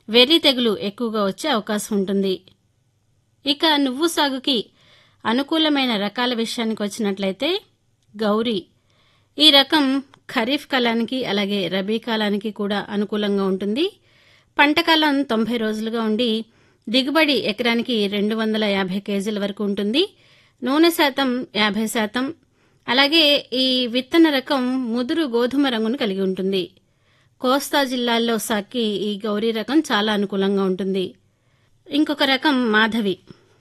వెర్రి తెగులు ఎక్కువగా వచ్చే అవకాశం ఉంటుంది ఇక నువ్వు సాగుకి అనుకూలమైన రకాల విషయానికి వచ్చినట్లయితే గౌరీ ఈ రకం ఖరీఫ్ కాలానికి అలాగే రబీ కాలానికి కూడా అనుకూలంగా ఉంటుంది పంటకాలం తొంభై రోజులుగా ఉండి దిగుబడి ఎకరానికి రెండు వందల యాభై కేజీల వరకు ఉంటుంది నూనె శాతం యాభై శాతం అలాగే ఈ విత్తన రకం ముదురు గోధుమ రంగును కలిగి ఉంటుంది కోస్తా జిల్లాల్లో సాకి ఈ గౌరీ రకం చాలా అనుకూలంగా ఉంటుంది ఇంకొక రకం మాధవి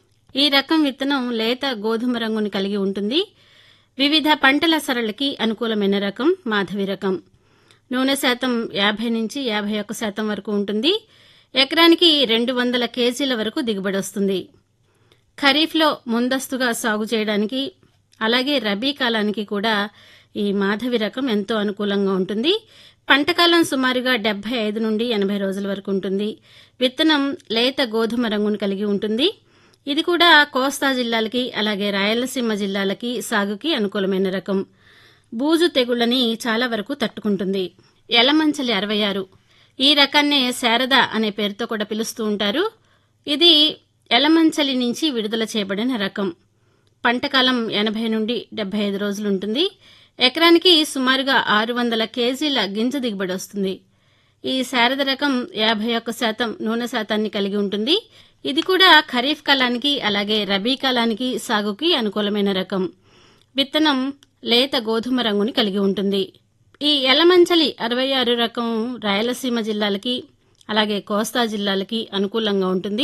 ఈ రకం విత్తనం లేత గోధుమ రంగుని కలిగి ఉంటుంది వివిధ పంటల సరళకి అనుకూలమైన రకం మాధవి రకం నూనె శాతం యాభై నుంచి యాభై ఒక్క శాతం వరకు ఉంటుంది ఎకరానికి రెండు వందల కేజీల వరకు దిగుబడి వస్తుంది ఖరీఫ్లో ముందస్తుగా సాగు చేయడానికి అలాగే రబీ కాలానికి కూడా ఈ మాధవి రకం ఎంతో అనుకూలంగా ఉంటుంది పంటకాలం సుమారుగా డెబ్బై ఐదు నుండి ఎనభై రోజుల వరకు ఉంటుంది విత్తనం లేత గోధుమ రంగును కలిగి ఉంటుంది ఇది కూడా కోస్తా జిల్లాలకి అలాగే రాయలసీమ జిల్లాలకి సాగుకి అనుకూలమైన రకం బూజు తెగుళ్లని చాలా వరకు తట్టుకుంటుంది ఎలమంచలి అరవై ఆరు ఈ రకాన్నే శారద అనే పేరుతో కూడా పిలుస్తూ ఉంటారు ఇది ఎలమంచలి నుంచి విడుదల చేయబడిన రకం పంటకాలం ఎనభై నుండి డెబ్బై ఐదు రోజులు ఉంటుంది ఎకరానికి సుమారుగా ఆరు వందల కేజీల గింజ దిగుబడి వస్తుంది ఈ శారద రకం యాభై ఒక్క శాతం నూనె శాతాన్ని కలిగి ఉంటుంది ఇది కూడా ఖరీఫ్ కాలానికి అలాగే రబీ కాలానికి సాగుకి అనుకూలమైన రకం విత్తనం లేత గోధుమ రంగుని కలిగి ఉంటుంది ఈ ఎలమంచలి అరవై ఆరు రకం రాయలసీమ జిల్లాలకి అలాగే కోస్తా జిల్లాలకి అనుకూలంగా ఉంటుంది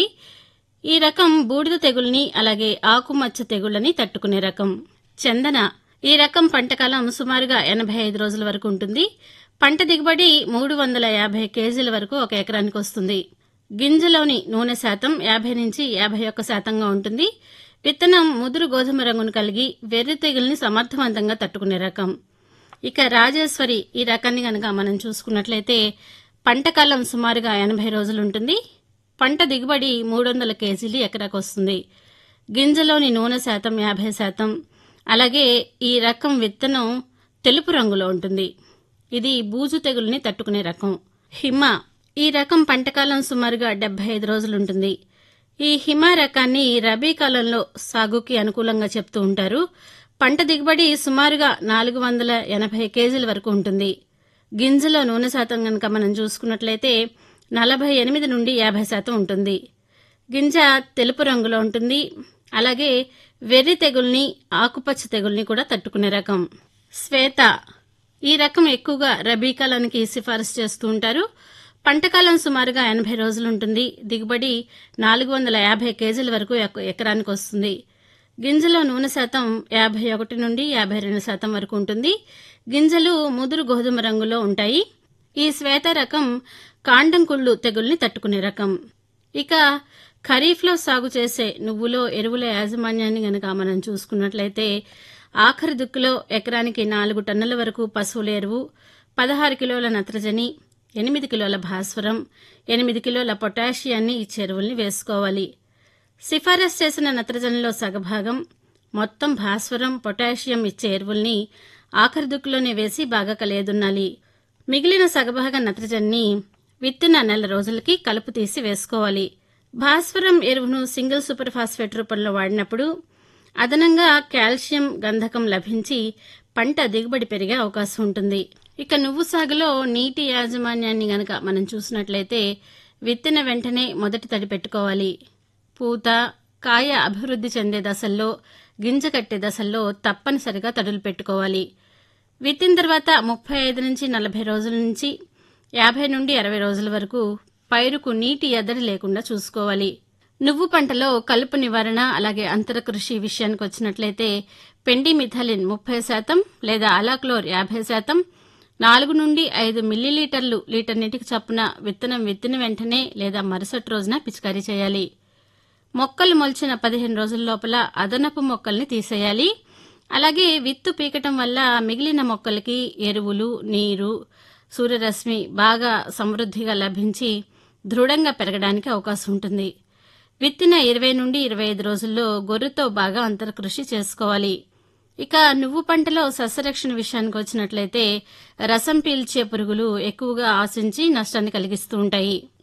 ఈ రకం బూడిద తెగుల్ని అలాగే ఆకుమచ్చ తెగుళ్లని తట్టుకునే రకం చందన ఈ రకం పంటకాలం సుమారుగా ఎనభై ఐదు రోజుల వరకు ఉంటుంది పంట దిగుబడి మూడు వందల యాభై కేజీల వరకు ఒక ఎకరానికి వస్తుంది గింజలోని నూనె శాతం యాభై నుంచి యాభై ఒక్క శాతంగా ఉంటుంది విత్తనం ముదురు గోధుమ రంగును కలిగి వెర్రి తెగుల్ని సమర్థవంతంగా తట్టుకునే రకం ఇక రాజేశ్వరి ఈ రకాన్ని గనక మనం చూసుకున్నట్లయితే పంటకాలం సుమారుగా ఎనభై రోజులు ఉంటుంది పంట దిగుబడి మూడు వందల కేజీలు ఎకరాకు వస్తుంది గింజలోని నూనె శాతం యాభై శాతం అలాగే ఈ రకం విత్తనం తెలుపు రంగులో ఉంటుంది ఇది బూజు తెగుల్ని తట్టుకునే రకం హిమ ఈ రకం పంటకాలం సుమారుగా డెబ్బై ఐదు రోజులు ఉంటుంది ఈ హిమ రకాన్ని రబీ కాలంలో సాగుకి అనుకూలంగా చెప్తూ ఉంటారు పంట దిగుబడి సుమారుగా నాలుగు వందల ఎనభై కేజీల వరకు ఉంటుంది గింజలో నూనె శాతం కనుక మనం చూసుకున్నట్లయితే నలభై ఎనిమిది నుండి యాభై శాతం ఉంటుంది గింజ తెలుపు రంగులో ఉంటుంది అలాగే వెర్రి తెగుల్ని ఆకుపచ్చ తెగుల్ని కూడా తట్టుకునే రకం శ్వేత ఈ రకం ఎక్కువగా రబీ కాలానికి సిఫారసు చేస్తూ ఉంటారు పంటకాలం సుమారుగా ఎనభై రోజులు ఉంటుంది దిగుబడి నాలుగు వందల యాభై కేజీల వరకు ఎక- ఎకరానికి వస్తుంది గింజలో నూనె శాతం యాభై ఒకటి నుండి యాభై రెండు శాతం వరకు ఉంటుంది గింజలు ముదురు గోధుమ రంగులో ఉంటాయి ఈ శ్వేత రకం కాండం కుళ్ళు తెగుల్ని తట్టుకునే రకం ఇక ఖరీఫ్లో సాగు చేసే నువ్వులో ఎరువుల యాజమాన్యాన్ని గనక మనం చూసుకున్నట్లయితే ఆఖరి దుక్కులో ఎకరానికి నాలుగు టన్నుల వరకు పశువుల ఎరువు పదహారు కిలోల నత్రజని ఎనిమిది కిలోల భాస్వరం ఎనిమిది కిలోల పొటాషియాన్ని ఈ చెరువుల్ని వేసుకోవాలి సిఫారసు చేసిన నత్రజనిలో సగభాగం మొత్తం భాస్వరం పొటాషియం ఇచ్చే ఎరువుల్ని ఆఖరి దుక్కులోనే వేసి బాగా కలియదున్నాలి మిగిలిన సగభాగం నత్రజనిని విత్తిన నెల రోజులకి కలుపు తీసి వేసుకోవాలి భాస్వరం ఎరువును సింగిల్ సూపర్ ఫాస్ఫేట్ రూపంలో వాడినప్పుడు అదనంగా కాల్షియం గంధకం లభించి పంట దిగుబడి పెరిగే అవకాశం ఉంటుంది ఇక నువ్వు సాగులో నీటి యాజమాన్యాన్ని గనక మనం చూసినట్లయితే విత్తిన వెంటనే మొదటి తడి పెట్టుకోవాలి పూత కాయ అభివృద్ధి చెందే దశల్లో గింజ కట్టే దశల్లో తప్పనిసరిగా తడులు పెట్టుకోవాలి విత్తిన తర్వాత ముప్పై ఐదు నుంచి నలభై రోజుల నుంచి యాభై నుండి అరవై రోజుల వరకు పైరుకు నీటి ఎద్దడి లేకుండా చూసుకోవాలి నువ్వు పంటలో కలుపు నివారణ అలాగే అంతర కృషి విషయానికి వచ్చినట్లయితే పెండి మిథాలిన్ ముప్పై శాతం లేదా అలాక్లోర్ యాభై శాతం నాలుగు నుండి ఐదు మిల్లీలీటర్లు లీటర్ నీటికి చొప్పున విత్తనం విత్తిన వెంటనే లేదా మరుసటి రోజున పిచికారీ చేయాలి మొక్కలు మొలిచిన పదిహేను రోజుల లోపల అదనపు మొక్కల్ని తీసేయాలి అలాగే విత్తు పీకటం వల్ల మిగిలిన మొక్కలకి ఎరువులు నీరు సూర్యరశ్మి బాగా సమృద్ధిగా లభించి దృఢంగా పెరగడానికి అవకాశం ఉంటుంది విత్తిన ఇరవై నుండి ఇరవై ఐదు రోజుల్లో గొర్రెతో బాగా అంతర కృషి చేసుకోవాలి ఇక నువ్వు పంటలో సస్యరక్షణ విషయానికి వచ్చినట్లయితే రసం పీల్చే పురుగులు ఎక్కువగా ఆశించి నష్టాన్ని కలిగిస్తూ ఉంటాయి